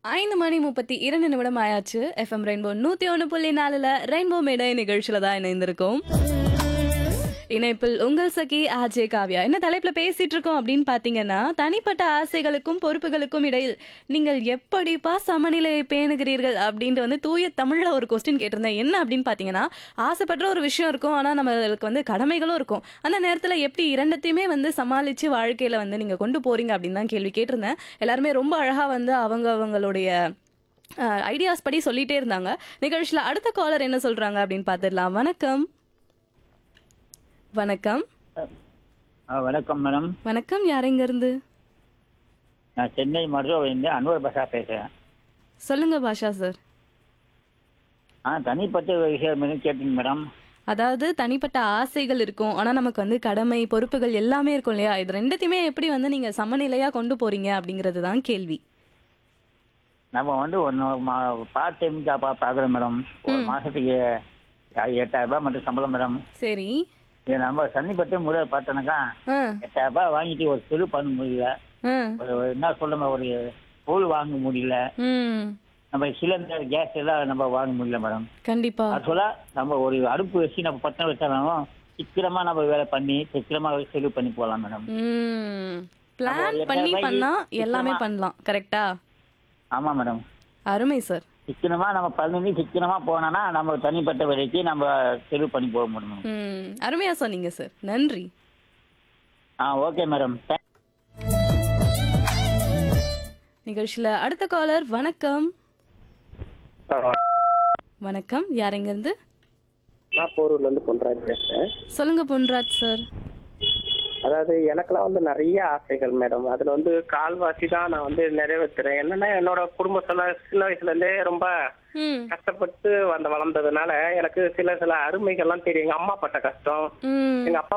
ஐந்து மணி முப்பத்தி இரண்டு நிமிடம் ஆயாச்சு எஃப்எம் ரெயின்போ நூத்தி ஒன்று புள்ளி நாலுல ரெயின்போ மேடை நிகழ்ச்சியில தான் இணைந்திருக்கோம் இணைப்பில் உங்கள் சகி ஆஜே காவ்யா என்ன தலைப்புல பேசிட்டு இருக்கோம் அப்படின்னு பாத்தீங்கன்னா தனிப்பட்ட ஆசைகளுக்கும் பொறுப்புகளுக்கும் இடையில் நீங்கள் எப்படிப்பா சமநிலையை பேணுகிறீர்கள் அப்படின்ட்டு வந்து தூய தமிழ்ல ஒரு கொஸ்டின் கேட்டிருந்தேன் என்ன அப்படின்னு பாத்தீங்கன்னா ஆசைப்படுற ஒரு விஷயம் இருக்கும் ஆனா நம்மளுக்கு வந்து கடமைகளும் இருக்கும் அந்த நேரத்துல எப்படி இரண்டத்தையுமே வந்து சமாளிச்சு வாழ்க்கையில வந்து நீங்க கொண்டு போறீங்க அப்படின்னு தான் கேள்வி கேட்டிருந்தேன் எல்லாருமே ரொம்ப அழகா வந்து அவங்க அவங்களுடைய ஐடியாஸ் படி சொல்லிட்டே இருந்தாங்க நிகழ்ச்சியில் அடுத்த காலர் என்ன சொல்றாங்க அப்படின்னு பார்த்துடலாம் வணக்கம் வணக்கம் ஆ, வணக்கம் மேடம் வணக்கம் யாரெங்க இருந்து நான் சென்னை மருத்துவமனையிலிருந்து அன்வர் பஷா பேசுகிறேன் சொல்லுங்க பாஷா சார் ஆ தனிப்பட்ட விஷயம் எதுவும் கேட்டீங்க மேடம் அதாவது தனிப்பட்ட ஆசைகள் இருக்கும் ஆனா நமக்கு வந்து கடமை பொறுப்புகள் எல்லாமே இருக்கும் இல்லையா இது ரெண்டுத்தையுமே எப்படி வந்து நீங்க சமநிலையா கொண்டு போறீங்க அப்படிங்கிறது தான் கேள்வி நம்ம வந்து ஒன்று பார்ட் டைம் ஜாப்பாக பார்க்குறோம் மேடம் ஒரு மாதத்துக்கு எட்டாயிரம் ரூபாய் மட்டும் சம்பளம் மேடம் சரி இது நம்ம தனிப்பட்ட முறையில் பார்த்தோன்னாக்கா ஆ எட்டாயிரம் ரூபாய் வாங்கிட்டு ஒரு செலவு பண்ண முடியல ஆ ஒரு என்ன சொல்லுங்க ஒரு பொருள் வாங்க முடியல ம் நம்ம சிலிண்டர் கேஸ் எல்லாம் நம்ம வாங்க முடியல மேடம் கண்டிப்பா ஆக்சுவலா நம்ம ஒரு அடுப்பு வச்சு நம்ம பட்டம் வச்சாலும் சீக்கிரமா நம்ம வேலை பண்ணி சீக்கிரமா செலவு பண்ணி போகலாம் மேடம் ம் பிளான் நம்ம பண்ணி எட்டாயிரம் பண்ணா ரூபாய்க்கு எல்லாமே சுத்தமா- பண்ணலாம் கரெக்டா ஆமா மேடம் அருமை சார் சிக்கனமா நம்ம பண்ணி சிக்கனமா போனோம்னா நம்ம தனிப்பட்ட விலைக்கு நம்ம செலவு பண்ணி போக முடியும் ம் அருமையா சொன்னீங்க சார் நன்றி ஆ ஓகே மேடம் நிகழ்ச்சியில அடுத்த காலர் வணக்கம் வணக்கம் யாரெங்க இருந்து நான் போரூர்ல இருந்து பொன்ராஜ் பேசுறேன் சொல்லுங்க பொன்ராஜ் சார் அதாவது எனக்கெல்லாம் வந்து நிறைய ஆசைகள் மேடம் அதுல வந்து கால்வாசி தான் நான் வந்து நிறைவேற்றுறேன் என்னன்னா என்னோட குடும்பத்துல சின்ன வயசுல இருந்தே ரொம்ப ம் கஷ்டப்பட்டு வந்த வளர்ந்ததுனால எனக்கு சில சில அருமைகள்லாம் தெரியும் எங்க அம்மா பட்ட கஷ்டம் ம் எங்க அப்பா